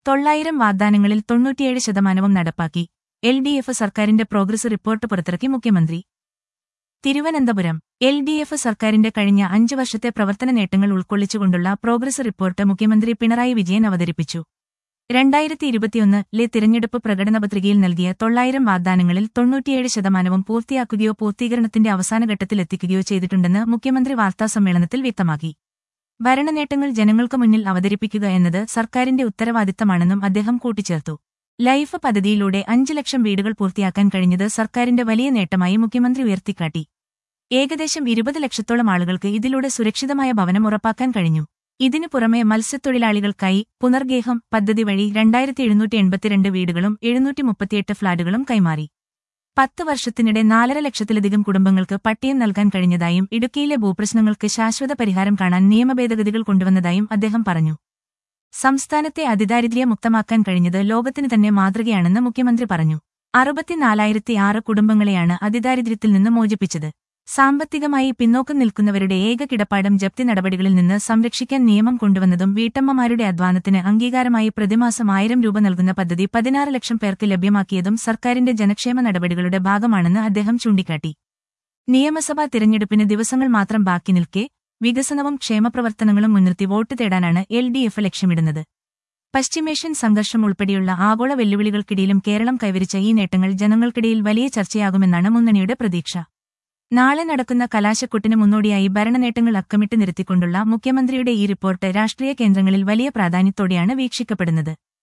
തൊള്ളായിരം വാഗ്ദാനങ്ങളിൽ തൊണ്ണൂറ്റിയേഴ് ശതമാനവും നടപ്പാക്കി എൽ ഡി എഫ് സർക്കാരിന്റെ പ്രോഗ്രസ് റിപ്പോർട്ട് പുറത്തിറക്കി മുഖ്യമന്ത്രി തിരുവനന്തപുരം എൽ ഡി എഫ് സർക്കാരിന്റെ കഴിഞ്ഞ അഞ്ച് വർഷത്തെ പ്രവർത്തന നേട്ടങ്ങൾ ഉൾക്കൊള്ളിച്ചുകൊണ്ടുള്ള പ്രോഗ്രസ് റിപ്പോർട്ട് മുഖ്യമന്ത്രി പിണറായി വിജയൻ അവതരിപ്പിച്ചു രണ്ടായിരത്തി ഇരുപത്തിയൊന്നിലെ തിരഞ്ഞെടുപ്പ് പ്രകടനപത്രികയിൽ നൽകിയ തൊള്ളായിരം വാഗ്ദാനങ്ങളിൽ തൊണ്ണൂറ്റിയേഴ് ശതമാനവും പൂർത്തിയാക്കുകയോ പൂർത്തീകരണത്തിന്റെ അവസാനഘട്ടത്തിലെത്തിക്കുകയോ ചെയ്തിട്ടുണ്ടെന്ന് മുഖ്യമന്ത്രി വാർത്താസമ്മേളനത്തിൽ വ്യക്തമാക്കി ഭരണനേട്ടങ്ങൾ ജനങ്ങൾക്ക് മുന്നിൽ അവതരിപ്പിക്കുക എന്നത് സർക്കാരിന്റെ ഉത്തരവാദിത്തമാണെന്നും അദ്ദേഹം കൂട്ടിച്ചേർത്തു ലൈഫ് പദ്ധതിയിലൂടെ അഞ്ച് ലക്ഷം വീടുകൾ പൂർത്തിയാക്കാൻ കഴിഞ്ഞത് സർക്കാരിന്റെ വലിയ നേട്ടമായി മുഖ്യമന്ത്രി ഉയർത്തിക്കാട്ടി ഏകദേശം ഇരുപത് ലക്ഷത്തോളം ആളുകൾക്ക് ഇതിലൂടെ സുരക്ഷിതമായ ഭവനം ഉറപ്പാക്കാൻ കഴിഞ്ഞു ഇതിനു പുറമെ മത്സ്യത്തൊഴിലാളികൾക്കായി പുനർഗേഹം പദ്ധതി വഴി രണ്ടായിരത്തി എഴുന്നൂറ്റി എൺപത്തിരണ്ട് വീടുകളും എഴുന്നൂറ്റി മുപ്പത്തിയെട്ട് ഫ്ളാറ്റുകളും കൈമാറി പത്ത് വർഷത്തിനിടെ നാലര ലക്ഷത്തിലധികം കുടുംബങ്ങൾക്ക് പട്ടിയം നൽകാൻ കഴിഞ്ഞതായും ഇടുക്കിയിലെ ഭൂപ്രശ്നങ്ങൾക്ക് ശാശ്വത പരിഹാരം കാണാൻ നിയമഭേദഗതികൾ കൊണ്ടുവന്നതായും അദ്ദേഹം പറഞ്ഞു സംസ്ഥാനത്തെ അതിദാരിദ്ര്യമുക്തമാക്കാൻ കഴിഞ്ഞത് ലോകത്തിന് തന്നെ മാതൃകയാണെന്ന് മുഖ്യമന്ത്രി പറഞ്ഞു അറുപത്തിനാലായിരത്തി ആറ് കുടുംബങ്ങളെയാണ് അതിദാരിദ്ര്യത്തിൽ നിന്ന് മോചിപ്പിച്ചത് സാമ്പത്തികമായി പിന്നോക്കം നിൽക്കുന്നവരുടെ ഏക കിടപ്പാടം ജപ്തി നടപടികളിൽ നിന്ന് സംരക്ഷിക്കാൻ നിയമം കൊണ്ടുവന്നതും വീട്ടമ്മമാരുടെ അധ്വാനത്തിന് അംഗീകാരമായി പ്രതിമാസം ആയിരം രൂപ നൽകുന്ന പദ്ധതി പതിനാറ് ലക്ഷം പേർക്ക് ലഭ്യമാക്കിയതും സർക്കാരിന്റെ ജനക്ഷേമ നടപടികളുടെ ഭാഗമാണെന്ന് അദ്ദേഹം ചൂണ്ടിക്കാട്ടി നിയമസഭാ തിരഞ്ഞെടുപ്പിന് ദിവസങ്ങൾ മാത്രം ബാക്കി നിൽക്കെ വികസനവും ക്ഷേമപ്രവർത്തനങ്ങളും മുൻനിർത്തി വോട്ട് തേടാനാണ് എൽ ഡി എഫ് ലക്ഷ്യമിടുന്നത് പശ്ചിമേഷ്യൻ സംഘർഷം ഉൾപ്പെടെയുള്ള ആഗോള വെല്ലുവിളികൾക്കിടയിലും കേരളം കൈവരിച്ച ഈ നേട്ടങ്ങൾ ജനങ്ങൾക്കിടയിൽ വലിയ ചർച്ചയാകുമെന്നാണ് മുന്നണിയുടെ പ്രതീക്ഷ നാളെ നടക്കുന്ന കലാശക്കൊട്ടിന് മുന്നോടിയായി ഭരണനേട്ടങ്ങൾ അക്കമിട്ട് നിരത്തിക്കൊണ്ടുള്ള മുഖ്യമന്ത്രിയുടെ ഈ റിപ്പോർട്ട് രാഷ്ട്രീയ കേന്ദ്രങ്ങളിൽ വലിയ പ്രാധാന്യത്തോടെയാണ് വീക്ഷിക്കപ്പെടുന്നത്